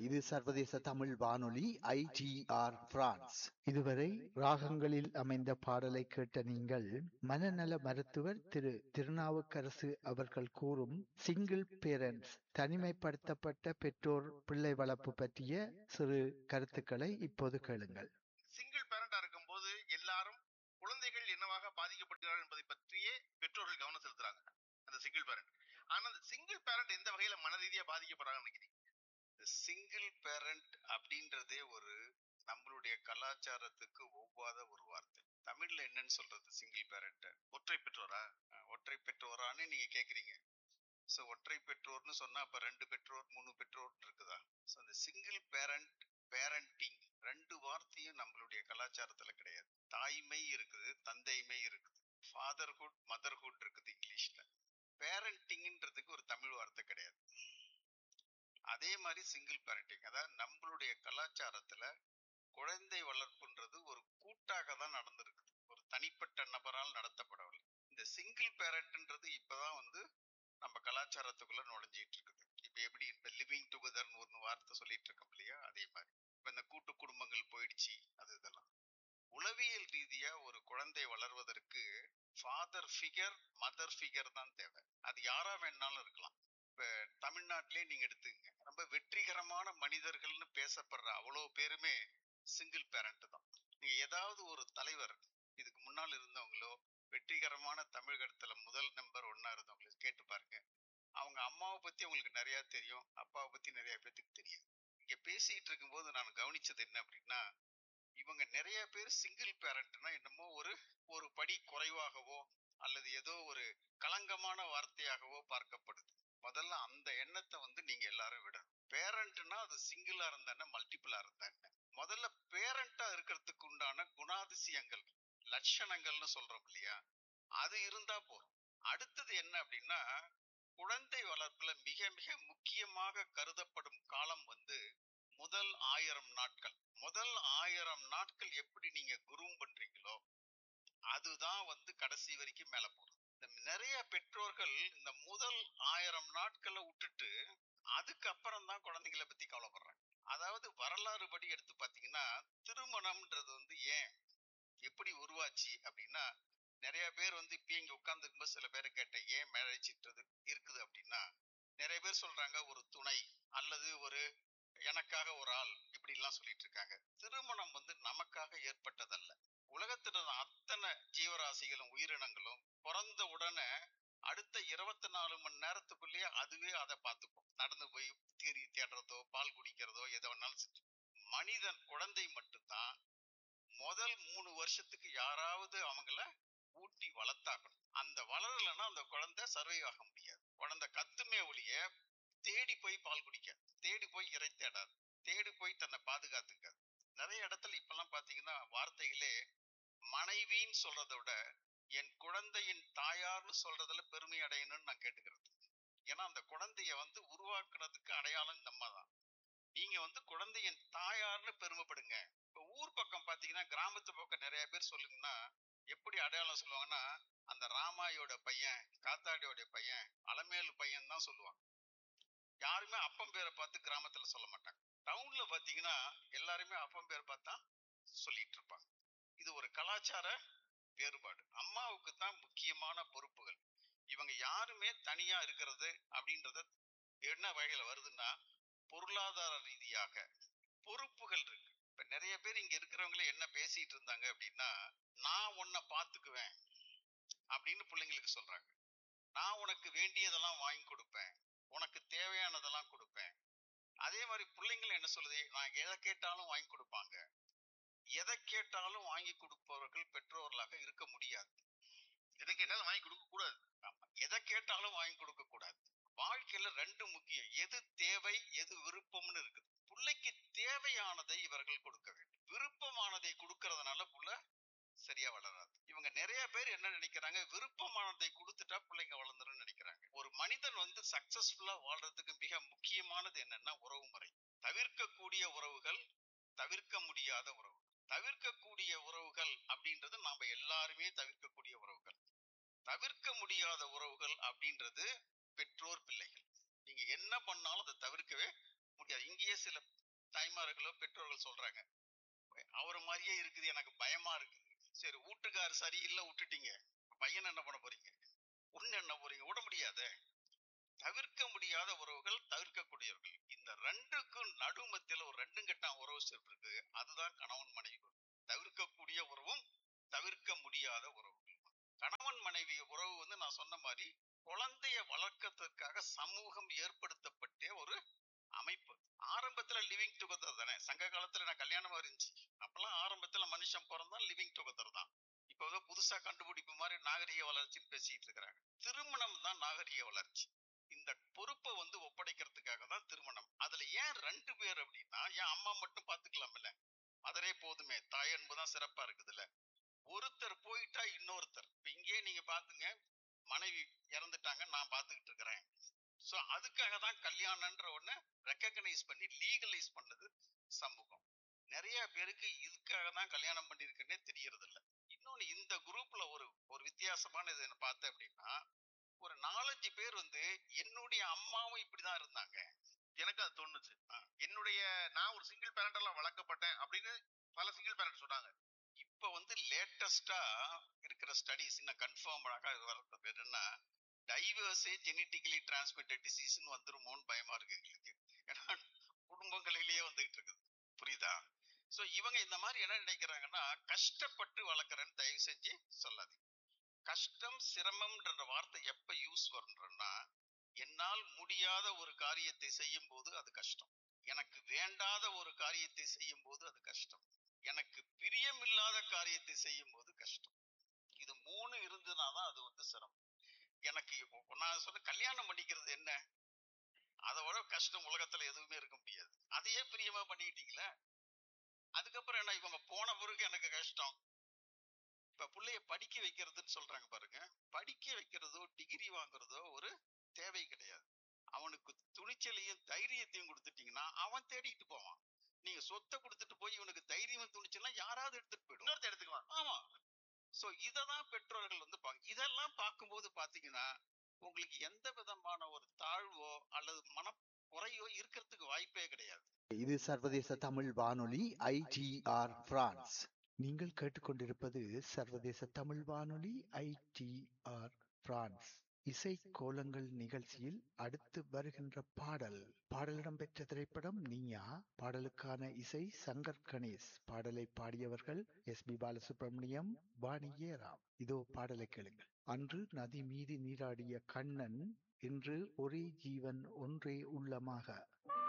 இது சர்வதேச தமிழ் வானொலி ஐடிஆர் பிரான்ஸ் இதுவரை ராகங்களில் அமைந்த பாடலை கேட்ட நீங்கள் மனநல மருத்துவர் திரு திருநாவுக்கரசு அவர்கள் கூறும் சிங்கிள் பேரண்ட்ஸ் தனிமைப்படுத்தப்பட்ட பெற்றோர் பிள்ளை வளர்ப்பு பற்றிய சிறு கருத்துக்களை இப்போது கேளுங்கள் சிங்கிள் பேரண்டா இருக்கும்போது எல்லாரும் குழந்தைகள் என்னவாக பாதிக்கப்படுகிறார்கள் என்பதை பற்றியே பெற்றோர்கள் கவனம் செலுத்துறாங்க அந்த சிங்கிள் பேரண்ட் ஆனா அந்த சிங்கிள் பேரண்ட் எந்த வகையில மன ரீதியா பாதிக்கப்படுறாங்கன்னு நினைக்கிறீங்க சிங்கிள் பேரண்ட் அப்படின்றதே ஒரு நம்மளுடைய கலாச்சாரத்துக்கு ஒவ்வாத ஒரு வார்த்தை தமிழ்ல என்னன்னு சொல்றது சிங்கிள் பேரண்ட் ஒற்றை பெற்றோரா அஹ், ஒற்றை பெற்றோரான்னு நீங்க கேக்குறீங்க சோ ஒற்றை பெற்றோர்னு சொன்னா அப்ப ரெண்டு பெற்றோர் மூணு பெற்றோர் இருக்குதா சோ அந்த சிங்கிள் பேரண்ட் பேரண்டிங் ரெண்டு வார்த்தையும் நம்மளுடைய கலாச்சாரத்துல கிடையாது தாய்மை இருக்குது தந்தைமை இருக்குது ஃபாதர்ஹுட் மதர்ஹுட் இருக்குது இங்கிலீஷ்ல பேரண்டிங்ன்றதுக்கு ஒரு தமிழ் வார்த்தை கிடையாது அதே மாதிரி சிங்கிள் பேரண்டிங் அதாவது நம்மளுடைய கலாச்சாரத்துல குழந்தை வளர்ப்புன்றது ஒரு கூட்டாக தான் நடந்திருக்குது ஒரு தனிப்பட்ட நபரால் நடத்தப்படவில்லை இந்த சிங்கிள் பேரண்ட்ன்றது இப்பதான் வந்து நம்ம கலாச்சாரத்துக்குள்ள நுழைஞ்சிட்டு இருக்குது இப்ப எப்படி இந்த லிவிங் டுகெதர்னு ஒரு வார்த்தை சொல்லிட்டு இருக்கோம் இல்லையா அதே மாதிரி இப்ப இந்த கூட்டு குடும்பங்கள் போயிடுச்சு அது இதெல்லாம் உளவியல் ரீதியா ஒரு குழந்தை வளர்வதற்கு ஃபாதர் ஃபிகர் மதர் ஃபிகர் தான் தேவை அது யாரா வேணாலும் இருக்கலாம் இப்ப தமிழ்நாட்டிலே நீங்க எடுத்துக்கங்க ரொம்ப வெற்றிகரமான மனிதர்கள்னு பேசப்படுற அவ்வளவு பேருமே சிங்கிள் பேரண்ட் தான் நீங்க ஏதாவது ஒரு தலைவர் இதுக்கு முன்னால் இருந்தவங்களோ வெற்றிகரமான தமிழகத்துல முதல் நம்பர் ஒன்னா இருந்தவங்கள கேட்டு பாருங்க அவங்க அம்மாவை பத்தி அவங்களுக்கு நிறைய தெரியும் அப்பாவை பத்தி நிறைய பேத்துக்கு தெரியும் இங்க பேசிட்டு இருக்கும்போது நான் கவனிச்சது என்ன அப்படின்னா இவங்க நிறைய பேர் சிங்கிள் பேரண்ட்னா என்னமோ ஒரு ஒரு படி குறைவாகவோ அல்லது ஏதோ ஒரு களங்கமான வார்த்தையாகவோ பார்க்கப்படுது முதல்ல அந்த எண்ணத்தை வந்து நீங்க எல்லாரும் விடணும் பேரண்ட்னா அது சிங்கிளா இருந்தா என்ன மல்டிபிளா இருந்தா என்ன முதல்ல பேரண்டா இருக்கிறதுக்கு உண்டான குணாதிசயங்கள் லட்சணங்கள்னு சொல்றோம் இல்லையா அது இருந்தா போதும் அடுத்தது என்ன அப்படின்னா குழந்தை வளர்ப்புல மிக மிக முக்கியமாக கருதப்படும் காலம் வந்து முதல் ஆயிரம் நாட்கள் முதல் ஆயிரம் நாட்கள் எப்படி நீங்க குரூம் பண்றீங்களோ அதுதான் வந்து கடைசி வரைக்கும் மேல போகும் இந்த நிறைய பெற்றோர்கள் இந்த முதல் ஆயிரம் நாட்களை விட்டுட்டு அதுக்கப்புறம் தான் குழந்தைகளை பத்தி கவலைப்படுறாங்க அதாவது வரலாறு படி எடுத்து பாத்தீங்கன்னா திருமணம்ன்றது வந்து ஏன் எப்படி உருவாச்சு அப்படின்னா நிறைய பேர் வந்து இப்ப இங்க உட்கார்ந்துருக்கும்போது சில பேரை கேட்டேன் ஏன் மேரேஜ்ன்றது இருக்குது அப்படின்னா நிறைய பேர் சொல்றாங்க ஒரு துணை அல்லது ஒரு எனக்காக ஒரு ஆள் இப்படி எல்லாம் சொல்லிட்டு இருக்காங்க திருமணம் வந்து நமக்காக ஏற்பட்டதல்ல உலகத்துல அத்தனை ஜீவராசிகளும் உயிரினங்களும் பிறந்த உடனே அடுத்த இருபத்தி நாலு மணி நேரத்துக்குள்ளேயே அதுவே அதை பார்த்துக்கும் நடந்து போய் தேடி தேடுறதோ பால் குடிக்கிறதோ எதை வேணாலும் செஞ்சு மனிதன் குழந்தை மட்டும்தான் முதல் மூணு வருஷத்துக்கு யாராவது அவங்கள ஊட்டி வளர்த்தாக்கணும் அந்த வளரலைன்னா அந்த குழந்தை சர்வை ஆக முடியாது குழந்தை கத்துமே ஒழிய தேடி போய் பால் குடிக்க தேடி போய் இறை தேடாது தேடி போய் தன்னை பாதுகாத்துக்காது நிறைய இடத்துல இப்பெல்லாம் பாத்தீங்கன்னா வார்த்தைகளே மனைவின்னு சொல்றதை விட என் குழந்தையின் தாயார்னு சொல்றதுல பெருமை அடையணும்னு நான் கேட்டுக்கிறது ஏன்னா அந்த குழந்தைய வந்து உருவாக்குனதுக்கு அடையாளம் நம்ம தான் நீங்க வந்து குழந்தையின் தாயார்னு பெருமைப்படுங்க இப்ப ஊர் பக்கம் பாத்தீங்கன்னா கிராமத்து பக்கம் நிறைய பேர் சொல்லுங்கன்னா எப்படி அடையாளம் சொல்லுவாங்கன்னா அந்த ராமாயோட பையன் காத்தாடியோட பையன் அலமேலு பையன் தான் சொல்லுவாங்க யாருமே அப்பம் பேரை பார்த்து கிராமத்துல சொல்ல மாட்டாங்க டவுன்ல பாத்தீங்கன்னா எல்லாருமே அப்பம் பேர் பார்த்தா சொல்லிட்டு இருப்பாங்க இது ஒரு கலாச்சார வேறுபாடு அம்மாவுக்கு தான் முக்கியமான பொறுப்புகள் இவங்க யாருமே தனியா இருக்கிறது அப்படின்றத என்ன வகையில வருதுன்னா பொருளாதார ரீதியாக பொறுப்புகள் இருக்கு இப்ப நிறைய பேர் இங்க இருக்கிறவங்களே என்ன பேசிட்டு இருந்தாங்க அப்படின்னா நான் உன்னை பாத்துக்குவேன் அப்படின்னு பிள்ளைங்களுக்கு சொல்றாங்க நான் உனக்கு வேண்டியதெல்லாம் வாங்கி கொடுப்பேன் உனக்கு தேவையானதெல்லாம் கொடுப்பேன் அதே மாதிரி பிள்ளைங்களும் என்ன சொல்லுது நான் எதை கேட்டாலும் வாங்கி கொடுப்பாங்க எதை கேட்டாலும் வாங்கி கொடுப்பவர்கள் பெற்றோர்களாக இருக்க முடியாது எதை கேட்டாலும் வாங்கி கொடுக்க கூடாது ஆமா எதை கேட்டாலும் வாங்கி கொடுக்க கூடாது வாழ்க்கையில ரெண்டு முக்கியம் எது தேவை எது விருப்பம்னு இருக்குது பிள்ளைக்கு தேவையானதை இவர்கள் கொடுக்க வேண்டும் விருப்பமானதை கொடுக்கறதுனால புள்ள சரியா வளராது இவங்க நிறைய பேர் என்ன நினைக்கிறாங்க விருப்பமானதை கொடுத்துட்டா பிள்ளைங்க வளர்ந்துரும் நினைக்கிறாங்க ஒரு மனிதன் வந்து சக்சஸ்ஃபுல்லா வாழ்றதுக்கு மிக முக்கியமானது என்னன்னா உறவு முறை தவிர்க்கக்கூடிய உறவுகள் தவிர்க்க முடியாத உறவு தவிர்க்கக்கூடிய உறவுகள் அப்படின்றது நாம எல்லாருமே தவிர்க்கக்கூடிய உறவுகள் தவிர்க்க முடியாத உறவுகள் அப்படின்றது பெற்றோர் பிள்ளைகள் நீங்க என்ன பண்ணாலும் அதை தவிர்க்கவே முடியாது இங்கேயே சில தாய்மார்களோ பெற்றோர்கள் சொல்றாங்க அவரை மாதிரியே இருக்குது எனக்கு பயமா இருக்குது சரி வீட்டுக்கார் சரியில்லை விட்டுட்டீங்க பையன் என்ன பண்ண போறீங்க ஒண்ணு என்ன போறீங்க விட முடியாத தவிர்க்க முடியாத உறவுகள் தவிர்க்கக்கூடியவர்கள் இந்த ரெண்டுக்கும் நடுமத்தில ஒரு ரெண்டும் கெட்டான் உறவு சேர்ப்பு இருக்கு அதுதான் கணவன் மனைவி உறவு. தவிர்க்கக்கூடிய உறவும் தவிர்க்க முடியாத உறவுகள் கணவன் மனைவி உறவு வந்து நான் சொன்ன மாதிரி குழந்தைய வளர்க்கறதுக்காக சமூகம் ஏற்படுத்தப்பட்ட ஒரு அமைப்பு ஆரம்பத்துல லிவிங் டுகெதர் தானே சங்க காலத்துல நான் கல்யாணமா இருந்துச்சு அப்பெல்லாம் ஆரம்பத்துல மனுஷன் பிறந்தா லிவிங் டுகெதர் தான் இப்ப ஏதோ புதுசா கண்டுபிடிப்பு மாதிரி நாகரிக வளர்ச்சின்னு பேசிட்டு இருக்கிறாங்க திருமணம் தான் நாகரிக வளர்ச்சி இந்த பொறுப்பை வந்து ஒப்படைக்கிறதுக்காக தான் திருமணம் அதுல ஏன் ரெண்டு பேர் அப்படின்னா ஏன் அம்மா மட்டும் பாத்துக்கலாம்ல அதரே போதுமே தாய் அன்புதான் சிறப்பா இருக்குதுல்ல ஒருத்தர் போயிட்டா இன்னொருத்தர் இப்ப இங்கேயே நீங்க பாத்துங்க மனைவி இறந்துட்டாங்க நான் பாத்துக்கிட்டு இருக்கிறேன் சோ அதுக்காக தான் கல்யாணம்ன்ற ஒண்ண ரெக்கக்னைஸ் பண்ணி லீகலைஸ் பண்ணது சமூகம் நிறைய பேருக்கு இதுக்காக தான் கல்யாணம் பண்ணிருக்குன்னே தெரியறது இல்ல இன்னொன்னு இந்த குரூப்ல ஒரு ஒரு வித்தியாசமான இது என்ன பார்த்தேன் அப்படின்னா ஒரு நாலஞ்சு பேர் வந்து என்னுடைய அம்மாவும் இப்படிதான் இருந்தாங்க எனக்கு அது தோணுச்சு என்னுடைய நான் ஒரு சிங்கிள் பேரண்ட் எல்லாம் வளர்க்கப்பட்டேன் அப்படின்னு பல சிங்கிள் பேரண்ட் சொன்னாங்க இப்ப வந்து லேட்டஸ்டா இருக்கிற ஸ்டடிஸ் இன்னும் கன்ஃபார்ம் வர்றது என்னன்னா டைவர்ஸே ஜெனட்டிக்கலி டிரான்ஸ்மிட்டட் டிசீஸ்னு வந்துருமோன்னு பயமா இருக்கு எங்களுக்கு ஏன்னா குடும்பங்களிலேயே வந்துகிட்டு இருக்குது புரியுதா சோ இவங்க இந்த மாதிரி என்ன நினைக்கிறாங்கன்னா கஷ்டப்பட்டு வளர்க்குறேன்னு தயவு செஞ்சு சொல்லாதீங்க கஷ்டம் சிரமம்ன்ற வார்த்தை எப்ப யூஸ் வரும்ன்றன்னா என்னால் முடியாத ஒரு காரியத்தை செய்யும் போது அது கஷ்டம் எனக்கு வேண்டாத ஒரு காரியத்தை செய்யும் போது அது கஷ்டம் எனக்கு பிரியமில்லாத காரியத்தை செய்யும் போது கஷ்டம் இது மூணு இருந்ததுனாதான் அது வந்து சிரமம் எனக்கு இப்போ நான் சொன்ன கல்யாணம் பண்ணிக்கிறது என்ன அதை விட கஷ்டம் உலகத்துல எதுவுமே இருக்க முடியாது அதையே பிரியமா பண்ணிக்கிட்டீங்களே அதுக்கப்புறம் என்ன இவங்க போன பிறகு எனக்கு கஷ்டம் இப்ப பிள்ளைய படிக்க வைக்கிறதுன்னு சொல்றாங்க பாருங்க படிக்க வைக்கிறதோ டிகிரி வாங்குறதோ ஒரு தேவை கிடையாது அவனுக்கு துணிச்சலையும் தைரியத்தையும் கொடுத்துட்டீங்கன்னா அவன் தேடிட்டு போவான் நீங்க சொத்தை கொடுத்துட்டு போய் இவனுக்கு தைரியம் துணிச்சல்னா யாராவது எடுத்துட்டு போயிடும் இன்னொருத்த எடுத்துக்கலாம் ஆமா சோ இததான் பெற்றோர்கள் வந்து பாங்க இதெல்லாம் பார்க்கும்போது பாத்தீங்கன்னா உங்களுக்கு எந்த விதமான ஒரு தாழ்வோ அல்லது மன குறையோ இருக்கிறதுக்கு வாய்ப்பே கிடையாது இது சர்வதேச தமிழ் வானொலி ஐடிஆர் பிரான்ஸ் நீங்கள் கேட்டுக்கொண்டிருப்பது சர்வதேச தமிழ் வானொலி ஐடிஆர் பிரான்ஸ் இசை கோலங்கள் நிகழ்ச்சியில் அடுத்து வருகின்ற பாடல் பாடலிடம் பெற்ற திரைப்படம் நீயா பாடலுக்கான இசை சங்கர் கணேஷ் பாடலை பாடியவர்கள் எஸ் பி பாலசுப்ரமணியம் வாணி ஏராம் இதோ பாடலை கேளுங்கள் அன்று நதி மீது நீராடிய கண்ணன் இன்று ஒரே ஜீவன் ஒன்றே உள்ளமாக